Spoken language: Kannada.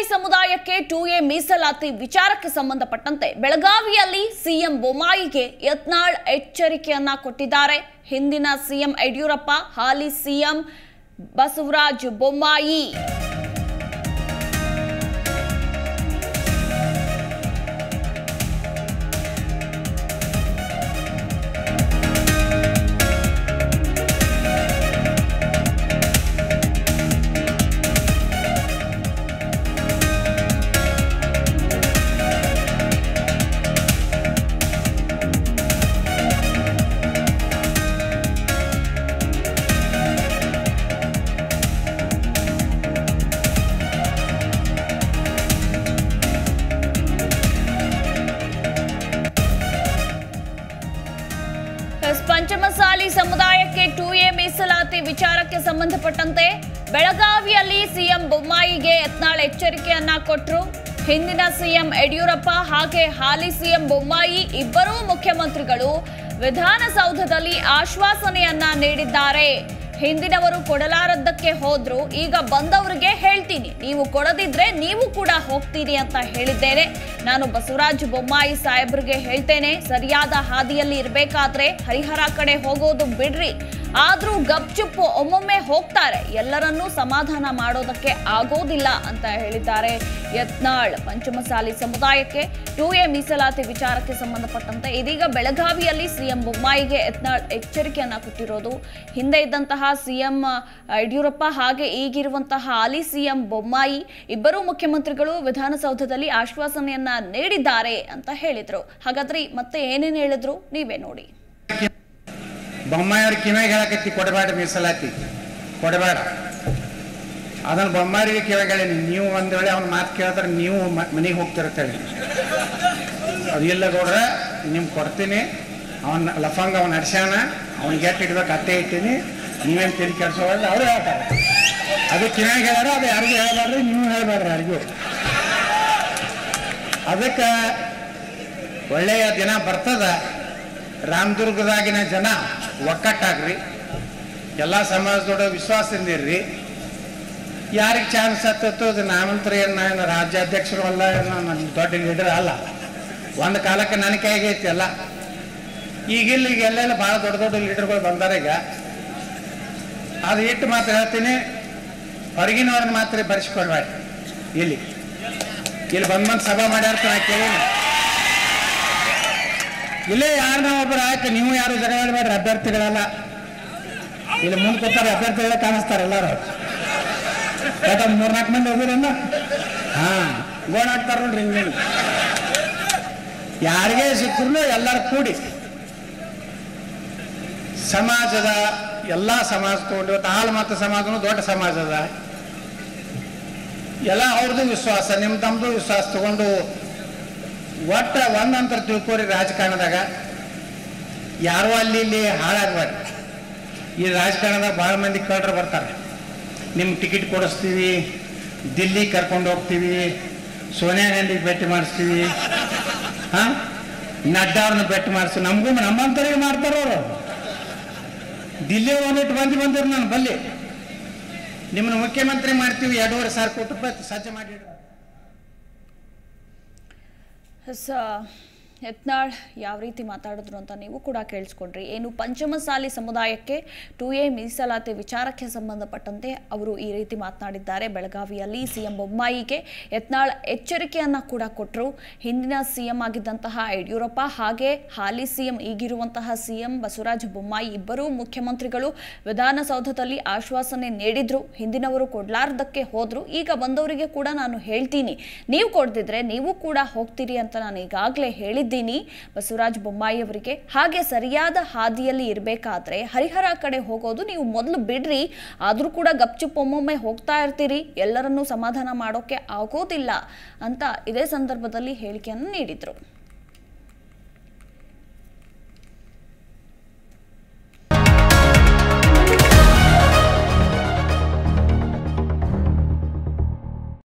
ಸಮುದಾಯಕ್ಕೆ ಟೂ ಎ ಮೀಸಲಾತಿ ವಿಚಾರಕ್ಕೆ ಸಂಬಂಧಪಟ್ಟಂತೆ ಬೆಳಗಾವಿಯಲ್ಲಿ ಸಿಎಂ ಬೊಮ್ಮಾಯಿಗೆ ಯತ್ನಾಳ್ ಎಚ್ಚರಿಕೆಯನ್ನ ಕೊಟ್ಟಿದ್ದಾರೆ ಹಿಂದಿನ ಸಿಎಂ ಯಡಿಯೂರಪ್ಪ ಹಾಲಿ ಸಿಎಂ ಬಸವರಾಜ ಬೊಮ್ಮಾಯಿ ಎಸ್, ಪಂಚಮಸಾಲಿ ಸಮುದಾಯಕ್ಕೆ ಟೂ ಎ ಮೀಸಲಾತಿ ವಿಚಾರಕ್ಕೆ ಸಂಬಂಧಪಟ್ಟಂತೆ ಬೆಳಗಾವಿಯಲ್ಲಿ ಸಿಎಂ ಬೊಮ್ಮಾಯಿಗೆ ಯತ್ನಾಳ್ ಎಚ್ಚರಿಕೆಯನ್ನ ಕೊಟ್ಟರು ಹಿಂದಿನ ಸಿಎಂ ಯಡಿಯೂರಪ್ಪ ಹಾಗೆ ಹಾಲಿ ಸಿಎಂ ಬೊಮ್ಮಾಯಿ ಇಬ್ಬರೂ ಮುಖ್ಯಮಂತ್ರಿಗಳು ವಿಧಾನಸೌಧದಲ್ಲಿ ಆಶ್ವಾಸನೆಯನ್ನ ನೀಡಿದ್ದಾರೆ ಹಿಂದಿನವರು ಕೊಡಲಾರದ್ದಕ್ಕೆ ಹೋದ್ರು ಈಗ ಬಂದವರಿಗೆ ಹೇಳ್ತೀನಿ ನೀವು ಕೊಡದಿದ್ರೆ ನೀವು ಕೂಡ ಹೋಗ್ತೀರಿ ಅಂತ ಹೇಳಿದ್ದೇನೆ ನಾನು ಬಸವರಾಜ ಬೊಮ್ಮಾಯಿ ಸಾಹೇಬ್ರಿಗೆ ಹೇಳ್ತೇನೆ ಸರಿಯಾದ ಹಾದಿಯಲ್ಲಿ ಇರಬೇಕಾದ್ರೆ ಹರಿಹರ ಕಡೆ ಹೋಗೋದು ಬಿಡ್ರಿ ಆದ್ರೂ ಗಪ್ಚುಪ್ಪು ಒಮ್ಮೊಮ್ಮೆ ಹೋಗ್ತಾರೆ ಎಲ್ಲರನ್ನೂ ಸಮಾಧಾನ ಮಾಡೋದಕ್ಕೆ ಆಗೋದಿಲ್ಲ ಅಂತ ಹೇಳಿದ್ದಾರೆ ಯತ್ನಾಳ್ ಪಂಚಮಸಾಲಿ ಸಮುದಾಯಕ್ಕೆ ಟೂ ಎ ಮೀಸಲಾತಿ ವಿಚಾರಕ್ಕೆ ಸಂಬಂಧಪಟ್ಟಂತೆ ಇದೀಗ ಬೆಳಗಾವಿಯಲ್ಲಿ ಸಿಎಂ ಬೊಮ್ಮಾಯಿಗೆ ಯತ್ನಾಳ್ ಎಚ್ಚರಿಕೆಯನ್ನ ಕೊಟ್ಟಿರೋದು ಹಿಂದೆ ಇದ್ದಂತಹ ಸಿಎಂ ಯಡಿಯೂರಪ್ಪ ಹಾಗೆ ಈಗಿರುವಂತಹ ಹಾಲಿ ಸಿಎಂ ಬೊಮ್ಮಾಯಿ ಇಬ್ಬರೂ ಮುಖ್ಯಮಂತ್ರಿಗಳು ವಿಧಾನಸೌಧದಲ್ಲಿ ಆಶ್ವಾಸನೆಯನ್ನ ನೀಡಿದ್ದಾರೆ ಅಂತ ಹೇಳಿದ್ರು ಹಾಗಾದ್ರೆ ಮತ್ತೆ ಏನೇನು ಹೇಳಿದ್ರು ನೀವೇ ನೋಡಿ ಬೊಮ್ಮಾಯಿಯವ್ರ ಕಿವಿಗೆ ಹೇಳಕತ್ತಿ ಕೊಡಬೇಡ ಮೀಸಲಾತಿ ಕೊಡಬೇಡ ಅದನ್ನು ಬೊಮ್ಮಾರಿಗೆ ಕಿವಿಗೆ ಹೇಳೀನಿ ನೀವು ಒಂದು ವೇಳೆ ಅವ್ನ ಮಾತು ಕೇಳಿದ್ರೆ ನೀವು ಮನೆಗೆ ಹೋಗ್ತಿರ್ತೇವೆ ಅದು ಇಲ್ಲ ಗೌಡ್ರ ನಿಮ್ಗೆ ಕೊಡ್ತೀನಿ ಅವನ ಲಫಂಗ ಅವ್ನ ನಡ್ಸ್ಯಾನ ಅವ್ನಿಗೆ ಎಟ್ಟು ಇಡ್ಬೇಕು ಅತ್ತೆ ಇಟ್ಟಿನಿ ನೀವೇನು ತಿಳಿ ಕೆಡ್ಸೋಲ್ಲ ಅವರು ಹೇಳ್ತಾರೆ ಅದು ಕಿವಿಗೆ ಹೇಳ್ಯಾರ ಅದು ಯಾರಿಗೂ ಹೇಳಬಾರ್ದು ನೀವು ಹೇಳಬೇಡ್ರಿ ಯಾರಿಗೂ ಅದಕ್ಕೆ ಒಳ್ಳೆಯ ದಿನ ಬರ್ತದ ರಾಮದುರ್ಗದಾಗಿನ ಜನ ಒಕ್ಕಟ್ಟಾಗ್ರಿ ಎಲ್ಲ ಸಮಾಜದೊಡ ವಿಶ್ವಾಸದಿಂದ ಇರ್ರಿ ಯಾರಿಗೆ ಚಾನ್ಸ್ ಹತ್ತತ್ತು ಅದು ನಾವಂತರ ಏನು ನಾನು ರಾಜ್ಯಾಧ್ಯಕ್ಷರು ಅಲ್ಲ ಏನು ನನ್ನ ದೊಡ್ಡ ಲೀಡರ್ ಅಲ್ಲ ಒಂದು ಕಾಲಕ್ಕೆ ನನ್ನ ಕೈಗೆ ಐತಿ ಎಲ್ಲ ಈಗಿಲ್ಲ ಈಗ ಎಲ್ಲೆಲ್ಲ ಭಾಳ ದೊಡ್ಡ ದೊಡ್ಡ ಲೀಡರ್ಗಳು ಬಂದಾರ ಈಗ ಅದು ಇಟ್ಟು ಮಾತ್ರ ಹೇಳ್ತೀನಿ ಹೊರಗಿನವ್ರನ್ನ ಮಾತ್ರ ಬರೆಸ್ಕೊಳ್ಬೇಡಿ ಇಲ್ಲಿ ಇಲ್ಲಿ ಬಂದ್ ಬಂದು ಸಭಾ ಮಾಡ್ಯಾರ ನಾ ಕೇಳೀನಿ ಇಲ್ಲೇ ಯಾರನ್ನ ಒಬ್ಬರು ಆಯ್ತು ನೀವು ಯಾರು ಜಗಳಾಡಬೇಡ್ರಿ ಅಭ್ಯರ್ಥಿಗಳಲ್ಲ ಇಲ್ಲಿ ಮುಂದೆ ಕೂತಾರೆ ಅಭ್ಯರ್ಥಿಗಳೇ ಕಾಣಿಸ್ತಾರೆ ಎಲ್ಲರೂ ಯಾಕಂದ್ರೆ ಮೂರ್ನಾಲ್ಕು ಮಂದಿ ಹೋಗಿರನ್ನ ಹಾ ಗೋಣ ಹಾಕ್ತಾರ ನೋಡ್ರಿ ಹಿಂಗೆ ಯಾರಿಗೇ ಸಿಕ್ಕರು ಎಲ್ಲರೂ ಕೂಡಿ ಸಮಾಜದ ಎಲ್ಲ ಸಮಾಜ ತಗೊಂಡು ಇವತ್ತು ಹಾಲು ಮತ್ತು ಸಮಾಜನು ದೊಡ್ಡ ಸಮಾಜ ಅದ ಎಲ್ಲ ಅವ್ರದ್ದು ವಿಶ್ವಾಸ ನಿಮ್ಮ ತಮ್ಮದು ವಿಶ್ವಾಸ ತಗೊಂಡು ಒಟ್ಟ ಒಂದಂತರ ತಿಳ್ಕೊರಿ ರಾಜಕಾರಣದಾಗ ಯಾರು ಅಲ್ಲಿ ಇಲ್ಲಿ ಹಾಳಾಗ್ಬಾರ್ದು ಈ ರಾಜಕಾರಣದಾಗ ಭಾಳ ಮಂದಿ ಕಳ್ರು ಬರ್ತಾರೆ ನಿಮ್ಗೆ ಟಿಕೆಟ್ ಕೊಡಿಸ್ತೀವಿ ದಿಲ್ಲಿ ಕರ್ಕೊಂಡು ಹೋಗ್ತೀವಿ ಸೋನಿಯಾ ಗಾಂಧಿಗೆ ಭೇಟಿ ಮಾಡಿಸ್ತೀವಿ ಹಾಂ ನಡ್ಡಾ ಅವ್ರನ್ನ ಭೇಟಿ ಮಾಡಿಸ್ತೀವಿ ನಮಗೂ ನಮ್ಮಂತರಿಗೆ ಮಾಡ್ತಾರ ಅವರು ದಿಲ್ಲಿ ಒಂದಿಟ್ಟು ಮಂದಿ ಬಂದಿರು ನಾನು ಬಲ್ಲಿ ನಿಮ್ಮನ್ನ ಮುಖ್ಯಮಂತ್ರಿ ಮಾಡ್ತೀವಿ ಎರಡೂವರೆ ಸಾವಿರ ಕೋಟಿ ರೂಪಾಯಿ ಸಜ್ಜೆ ಮಾಡಿ ಸ ಯತ್ನಾಳ್ ಯಾವ ರೀತಿ ಮಾತಾಡಿದ್ರು ಅಂತ ನೀವು ಕೂಡ ಕೇಳಿಸ್ಕೊಂಡ್ರಿ ಏನು ಪಂಚಮಸಾಲಿ ಸಮುದಾಯಕ್ಕೆ ಟು ಎ ಮೀಸಲಾತಿ ವಿಚಾರಕ್ಕೆ ಸಂಬಂಧಪಟ್ಟಂತೆ ಅವರು ಈ ರೀತಿ ಮಾತನಾಡಿದ್ದಾರೆ ಬೆಳಗಾವಿಯಲ್ಲಿ ಸಿಎಂ ಬೊಮ್ಮಾಯಿಗೆ ಯತ್ನಾಳ್ ಎಚ್ಚರಿಕೆಯನ್ನ ಕೂಡ ಕೊಟ್ಟರು ಹಿಂದಿನ ಸಿಎಂ ಆಗಿದ್ದಂತಹ ಯಡಿಯೂರಪ್ಪ ಹಾಗೆ ಹಾಲಿ ಸಿಎಂ ಈಗಿರುವಂತಹ ಸಿಎಂ ಬಸವರಾಜ ಬೊಮ್ಮಾಯಿ ಇಬ್ಬರೂ ಮುಖ್ಯಮಂತ್ರಿಗಳು ವಿಧಾನಸೌಧದಲ್ಲಿ ಆಶ್ವಾಸನೆ ನೀಡಿದ್ರು ಹಿಂದಿನವರು ಕೊಡ್ಲಾರ್ದಕ್ಕೆ ಹೋದ್ರು ಈಗ ಬಂದವರಿಗೆ ಕೂಡ ನಾನು ಹೇಳ್ತೀನಿ ನೀವು ಕೊಡ್ದಿದ್ರೆ ನೀವು ಕೂಡ ಹೋಗ್ತೀರಿ ಅಂತ ನಾನು ಈಗಾಗಲೇ ಹೇಳಿದ್ದೀನಿ ಬಸವರಾಜ ಬೊಮ್ಮಾಯಿ ಅವರಿಗೆ ಹಾಗೆ ಸರಿಯಾದ ಹಾದಿಯಲ್ಲಿ ಇರಬೇಕಾದ್ರೆ ಹರಿಹರ ಕಡೆ ಹೋಗೋದು ನೀವು ಮೊದಲು ಬಿಡ್ರಿ ಆದರೂ ಕೂಡ ಗಪ್ಚುಪ್ ಒಮ್ಮೊಮ್ಮೆ ಹೋಗ್ತಾ ಇರ್ತೀರಿ ಎಲ್ಲರನ್ನೂ ಸಮಾಧಾನ ಮಾಡೋಕೆ ಆಗೋದಿಲ್ಲ ಅಂತ ಇದೇ ಸಂದರ್ಭದಲ್ಲಿ ಹೇಳಿಕೆಯನ್ನು ನೀಡಿದರು